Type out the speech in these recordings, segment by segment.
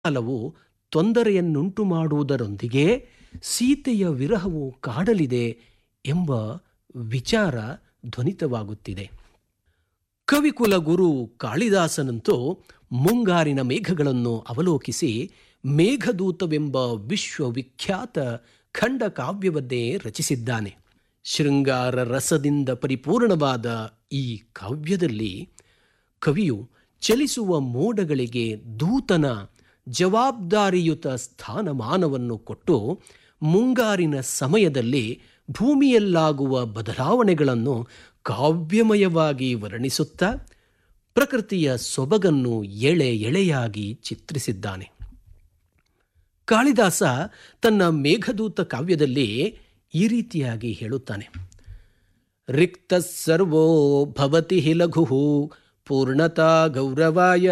ಕಾಲವು ತೊಂದರೆಯನ್ನುಂಟು ಮಾಡುವುದರೊಂದಿಗೆ ಸೀತೆಯ ವಿರಹವು ಕಾಡಲಿದೆ ಎಂಬ ವಿಚಾರ ಧ್ವನಿತವಾಗುತ್ತಿದೆ ಕವಿಕುಲ ಗುರು ಕಾಳಿದಾಸನಂತೂ ಮುಂಗಾರಿನ ಮೇಘಗಳನ್ನು ಅವಲೋಕಿಸಿ ಮೇಘದೂತವೆಂಬ ವಿಶ್ವವಿಖ್ಯಾತ ಖಂಡಕಾವ್ಯವನ್ನೇ ರಚಿಸಿದ್ದಾನೆ ಶೃಂಗಾರ ರಸದಿಂದ ಪರಿಪೂರ್ಣವಾದ ಈ ಕಾವ್ಯದಲ್ಲಿ ಕವಿಯು ಚಲಿಸುವ ಮೋಡಗಳಿಗೆ ದೂತನ ಜವಾಬ್ದಾರಿಯುತ ಸ್ಥಾನಮಾನವನ್ನು ಕೊಟ್ಟು ಮುಂಗಾರಿನ ಸಮಯದಲ್ಲಿ ಭೂಮಿಯಲ್ಲಾಗುವ ಬದಲಾವಣೆಗಳನ್ನು ಕಾವ್ಯಮಯವಾಗಿ ವರ್ಣಿಸುತ್ತಾ ಪ್ರಕೃತಿಯ ಸೊಬಗನ್ನು ಎಳೆ ಎಳೆಯಾಗಿ ಚಿತ್ರಿಸಿದ್ದಾನೆ ಕಾಳಿದಾಸ ತನ್ನ ಮೇಘದೂತ ಕಾವ್ಯದಲ್ಲಿ ಈ ರೀತಿಯಾಗಿ ಹೇಳುತ್ತಾನೆ ರಿಕ್ತ ಸರ್ವೋ ಭವತಿ ಹಿ ಲಘು ಪೂರ್ಣತಾ ಗೌರವಾಯ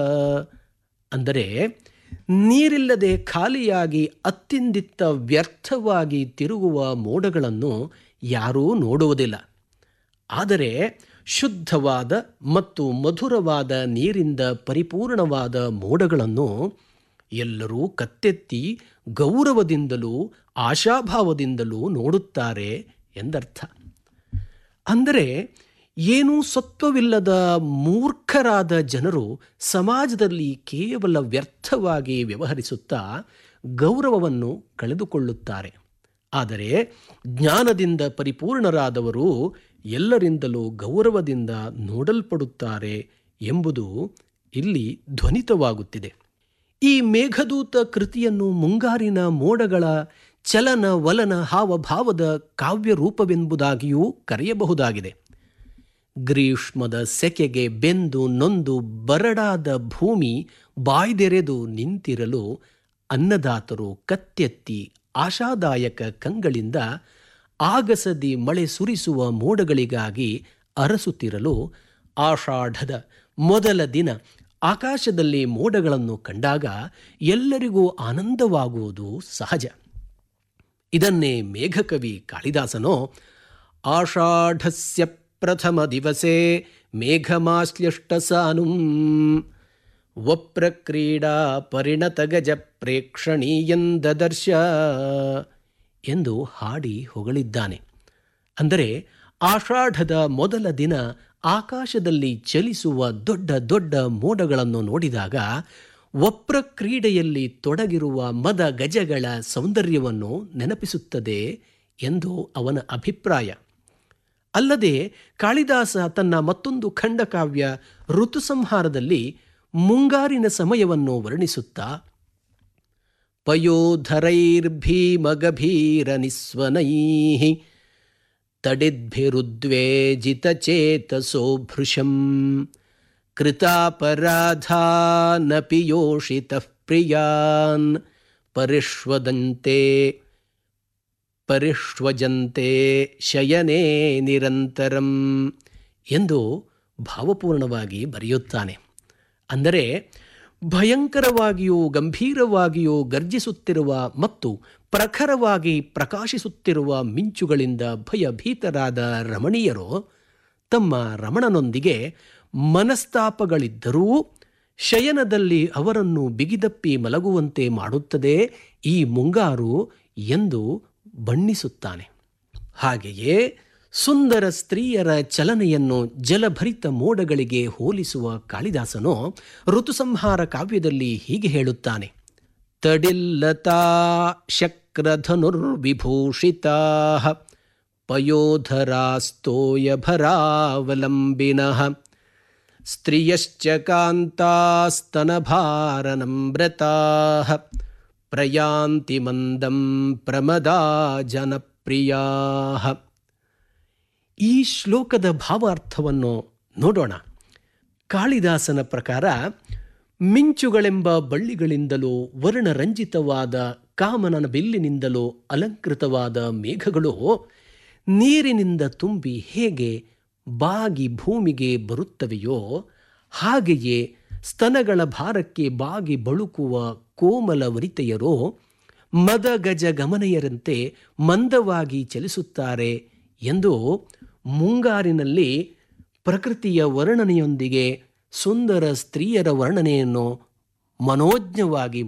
ಅಂದರೆ ನೀರಿಲ್ಲದೆ ಖಾಲಿಯಾಗಿ ಅತ್ತಿಂದಿತ್ತ ವ್ಯರ್ಥವಾಗಿ ತಿರುಗುವ ಮೋಡಗಳನ್ನು ಯಾರೂ ನೋಡುವುದಿಲ್ಲ ಆದರೆ ಶುದ್ಧವಾದ ಮತ್ತು ಮಧುರವಾದ ನೀರಿಂದ ಪರಿಪೂರ್ಣವಾದ ಮೋಡಗಳನ್ನು ಎಲ್ಲರೂ ಕತ್ತೆತ್ತಿ ಗೌರವದಿಂದಲೂ ಆಶಾಭಾವದಿಂದಲೂ ನೋಡುತ್ತಾರೆ ಎಂದರ್ಥ ಅಂದರೆ ಏನೂ ಸತ್ವವಿಲ್ಲದ ಮೂರ್ಖರಾದ ಜನರು ಸಮಾಜದಲ್ಲಿ ಕೇವಲ ವ್ಯರ್ಥವಾಗಿ ವ್ಯವಹರಿಸುತ್ತಾ ಗೌರವವನ್ನು ಕಳೆದುಕೊಳ್ಳುತ್ತಾರೆ ಆದರೆ ಜ್ಞಾನದಿಂದ ಪರಿಪೂರ್ಣರಾದವರು ಎಲ್ಲರಿಂದಲೂ ಗೌರವದಿಂದ ನೋಡಲ್ಪಡುತ್ತಾರೆ ಎಂಬುದು ಇಲ್ಲಿ ಧ್ವನಿತವಾಗುತ್ತಿದೆ ಈ ಮೇಘದೂತ ಕೃತಿಯನ್ನು ಮುಂಗಾರಿನ ಮೋಡಗಳ ಚಲನ ವಲನ ಹಾವಭಾವದ ಕಾವ್ಯ ರೂಪವೆಂಬುದಾಗಿಯೂ ಕರೆಯಬಹುದಾಗಿದೆ ಗ್ರೀಷ್ಮದ ಸೆಕೆಗೆ ಬೆಂದು ನೊಂದು ಬರಡಾದ ಭೂಮಿ ಬಾಯ್ದೆರೆದು ನಿಂತಿರಲು ಅನ್ನದಾತರು ಕತ್ತೆತ್ತಿ ಆಶಾದಾಯಕ ಕಂಗಳಿಂದ ಆಗಸದಿ ಮಳೆ ಸುರಿಸುವ ಮೋಡಗಳಿಗಾಗಿ ಅರಸುತ್ತಿರಲು ಆಷಾಢದ ಮೊದಲ ದಿನ ಆಕಾಶದಲ್ಲಿ ಮೋಡಗಳನ್ನು ಕಂಡಾಗ ಎಲ್ಲರಿಗೂ ಆನಂದವಾಗುವುದು ಸಹಜ ಇದನ್ನೇ ಮೇಘಕವಿ ಕಾಳಿದಾಸನೋ ಆಷಾಢಸ್ಯ ಪ್ರಥಮ ದಿವಸೇ ಮೇಘಮಾಶ್ಲಿಷ್ಟಸಾನು ವಪ್ರಕ್ರೀಡಾ ಪರಿಣತಗಜ ಪ್ರೇಕ್ಷಣೀಯಂದದರ್ಶ ಎಂದು ಹಾಡಿ ಹೊಗಳಿದ್ದಾನೆ ಅಂದರೆ ಆಷಾಢದ ಮೊದಲ ದಿನ ಆಕಾಶದಲ್ಲಿ ಚಲಿಸುವ ದೊಡ್ಡ ದೊಡ್ಡ ಮೋಡಗಳನ್ನು ನೋಡಿದಾಗ ವಪ್ರ ಕ್ರೀಡೆಯಲ್ಲಿ ತೊಡಗಿರುವ ಮದ ಗಜಗಳ ಸೌಂದರ್ಯವನ್ನು ನೆನಪಿಸುತ್ತದೆ ಎಂದು ಅವನ ಅಭಿಪ್ರಾಯ ಅಲ್ಲದೆ ಕಾಳಿದಾಸ ತನ್ನ ಮತ್ತೊಂದು ಖಂಡಕಾವ್ಯ ಋತುಸಂಹಾರದಲ್ಲಿ ಮುಂಗಾರಿನ ಸಮಯವನ್ನು ವರ್ಣಿಸುತ್ತಾ ಪಯೋಧರೈರ್ಭೀಮಗಭೀರ ನಿಸ್ವನೈ ತಡಿದ್ಭಿರುದ್ವೇಜಿತಚೇತಸೋ ಭೃಶಂ ಕೃತಾಪರಾಧಾನಪಿ ಯೋಷಿತಃ ಪ್ರಿಯಾನ್ ಪರಿಷ್ವದಂತೆ ಪರಿಷ್ವಜಂತೆ ಶಯನೇ ನಿರಂತರಂ ಎಂದು ಭಾವಪೂರ್ಣವಾಗಿ ಬರೆಯುತ್ತಾನೆ ಅಂದರೆ ಭಯಂಕರವಾಗಿಯೂ ಗಂಭೀರವಾಗಿಯೂ ಗರ್ಜಿಸುತ್ತಿರುವ ಮತ್ತು ಪ್ರಖರವಾಗಿ ಪ್ರಕಾಶಿಸುತ್ತಿರುವ ಮಿಂಚುಗಳಿಂದ ಭಯಭೀತರಾದ ರಮಣೀಯರು ತಮ್ಮ ರಮಣನೊಂದಿಗೆ ಮನಸ್ತಾಪಗಳಿದ್ದರೂ ಶಯನದಲ್ಲಿ ಅವರನ್ನು ಬಿಗಿದಪ್ಪಿ ಮಲಗುವಂತೆ ಮಾಡುತ್ತದೆ ಈ ಮುಂಗಾರು ಎಂದು ಬಣ್ಣಿಸುತ್ತಾನೆ ಹಾಗೆಯೇ ಸುಂದರ ಸ್ತ್ರೀಯರ ಚಲನೆಯನ್ನು ಜಲಭರಿತ ಮೋಡಗಳಿಗೆ ಹೋಲಿಸುವ ಕಾಳಿದಾಸನು ಋತುಸಂಹಾರ ಕಾವ್ಯದಲ್ಲಿ ಹೀಗೆ ಹೇಳುತ್ತಾನೆ ತಡಿಲ್ಲತಾ ಶಕ್ರಧನುರ್ವಿಭೂಷಿತಾ ಪಯೋಧರಾಸ್ತೋಯಭರಾವಲಂಬಿನಃ ಸ್ತ್ರಿಯಶ್ಚ ಕಾಂತಾಸ್ತನಭಾರನಮ್ರತಾ ಪ್ರಯಾಂತಿ ಮಂದಂ ಪ್ರಮದಾ ಜನಪ್ರಿಯಾ ಈ ಶ್ಲೋಕದ ಭಾವಾರ್ಥವನ್ನು ನೋಡೋಣ ಕಾಳಿದಾಸನ ಪ್ರಕಾರ ಮಿಂಚುಗಳೆಂಬ ಬಳ್ಳಿಗಳಿಂದಲೂ ವರ್ಣರಂಜಿತವಾದ ಕಾಮನನ ಬಿಲ್ಲಿನಿಂದಲೂ ಅಲಂಕೃತವಾದ ಮೇಘಗಳು ನೀರಿನಿಂದ ತುಂಬಿ ಹೇಗೆ ಬಾಗಿ ಭೂಮಿಗೆ ಬರುತ್ತವೆಯೋ ಹಾಗೆಯೇ ಸ್ತನಗಳ ಭಾರಕ್ಕೆ ಬಾಗಿ ಬಳುಕುವ ಕೋಮಲ ವನಿತೆಯರು ಮದ ಗಜ ಗಮನೆಯರಂತೆ ಮಂದವಾಗಿ ಚಲಿಸುತ್ತಾರೆ ಎಂದು ಮುಂಗಾರಿನಲ್ಲಿ ಪ್ರಕೃತಿಯ ವರ್ಣನೆಯೊಂದಿಗೆ ಸುಂದರ ಸ್ತ್ರೀಯರ ವರ್ಣನೆಯನ್ನು ಮನೋಜ್ಞವಾಗಿ